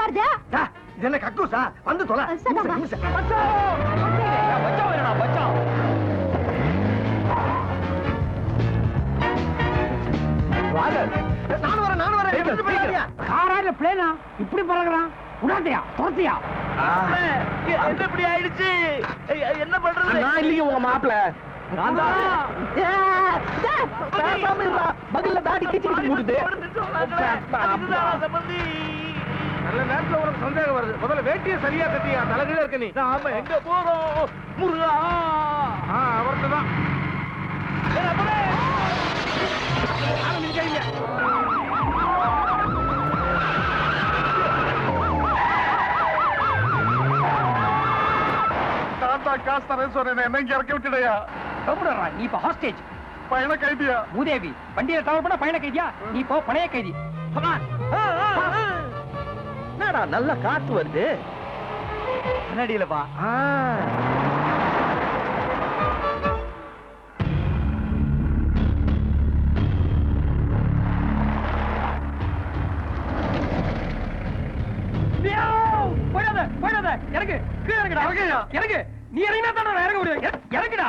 போறது டா, இது என்ன கக்கூசா வந்து தொலை சதாமா. ஊசு, ஊசு. வாங்க. நானும் வரேன் நானும் வரேன் எடுத்துட்டு போயிடுறியா? காரா இல்ல பிளேனா இப்படி பறக்குறான் விடாதையா துரத்தியா என்ன இப்படி ஆயிடுச்சு என்ன பண்றது நான் இல்லைங்க உங்க மாப்பிள நான் தான். ஏ, டே, பேசாம இருடா. பதில்ல தாடி கிச்சு கிச்சு மூடுது. நல்ல நேரத்துல உனக்கு சந்தேகம் வருது முதல்ல வேட்டியை சரியா கட்டியா தலைகீழ இருக்க நீ நாம எங்க போறோம் முருகா அவர்கிட்ட தான் நான் தான் காசு தரேன் சொன்னேன் என்ன இங்க இறக்கி விட்டுடையா கம்முடா நீ இப்ப ஹாஸ்டேஜ் பையனை கைதியா மூதேவி வண்டியில டிராவல் பண்ண பையன கைதியா நீ இப்போ பணைய கைதி என்னடா நல்ல காத்து வருது கண்ணாடியிலப்பா போயிடாத போயிடாத இறங்கு கீழே இறங்குடா இறங்குயா. இறங்கு நீ இறங்கினா தான் நான் இறங்க முடியும் இற- இறங்குடா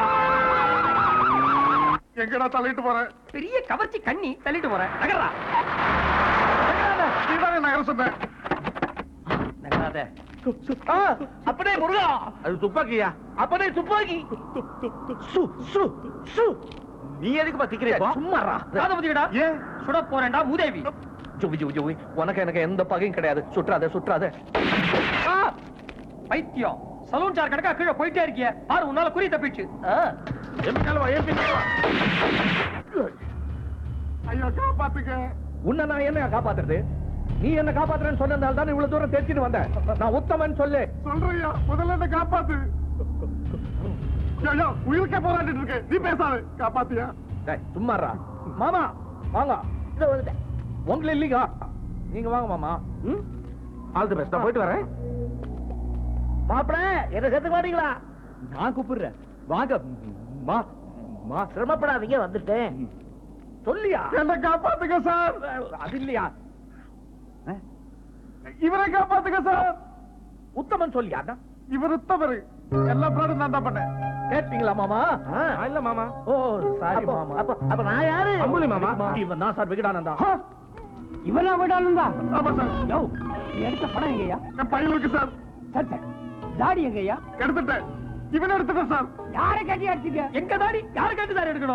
எங்கடா தள்ளிட்டு போறேன் பெரிய கவர்ச்சி கண்ணி தள்ளிட்டு போறேன் நகர்றா நகராத நீதானே நகர சொன்னேன் நகராத அப்படியே முருகா அது துப்பாக்கியா அப்படியே துப்பாக்கி சு சு சு நீ எதுக்கு பத்திக்கிறியா சும்மாறா காத பத்திக்கடா ஏன் சுட போறேன்டா மூதேவி ஜுவி ஜுவி ஜுவி உனக்கு எனக்கு எந்த பகையும் கிடையாது சுற்றாத சுற்றாத ஆ! பைத்தியம் சலூன் சார் கணக்கா கீழே போயிட்டே இருக்கிய பாரு உன்னால குறி தப்பிச்சு ஐயா காப்பாத்துக்க உன்னை நான் என்ன காப்பாத்துறது நீ என்ன காப்பாத்துறேன்னு சொன்னதால தான் இவ்வளவு தூரம் தெரிச்சுட்டு வந்தேன் நான் உத்தமன் சொல்லு சொல்றியா முதல்ல என்ன காப்பாத்து ஐயா உயிருக்கே போராடிட்டு இருக்கு நீ பேசாத காப்பாத்தியா டேய், சும்மாறா மாமா வாங்க இதோ வந்துட்டேன் உங்களை இல்லைங்க நீங்க வாங்க மாமா ம் ஆல் தி பெஸ்ட் நான் போயிட்டு வரேன் மாப்பிள என்ன சேர்த்து மாட்டீங்களா நான் கூப்பிடுறேன் வாங்க மா மா சிரமப்படாதீங்க வந்துட்டேன் சொல்லியா என்ன காப்பாத்துக்க சார் அது இல்லையா இவரை காப்பாத்துக்க சார் உத்தமன் சொல்லியா இவர் உத்தமரு எல்லா பிராடும் நான் தான் பண்ணேன் கேட்டீங்களா மாமா இல்ல மாமா ஓ சாரி மாமா அப்ப அப்ப நான் யாரு அம்புலி மாமா இவன் தான் சார் விகடானந்தா இவனா விடாலுந்தா ஆமா சார் யோ நீ எடுத்த படம் எங்கய்யா என் பையனுக்கு சார் சரி சரி தாடி எங்கய்யா எடுத்துட்டேன் இவன் எடுத்துட்டேன் சார் யாரை கட்டி அடிச்சுக்க எங்க தாடி யாரை கட்டி தாடி எடுக்கணும்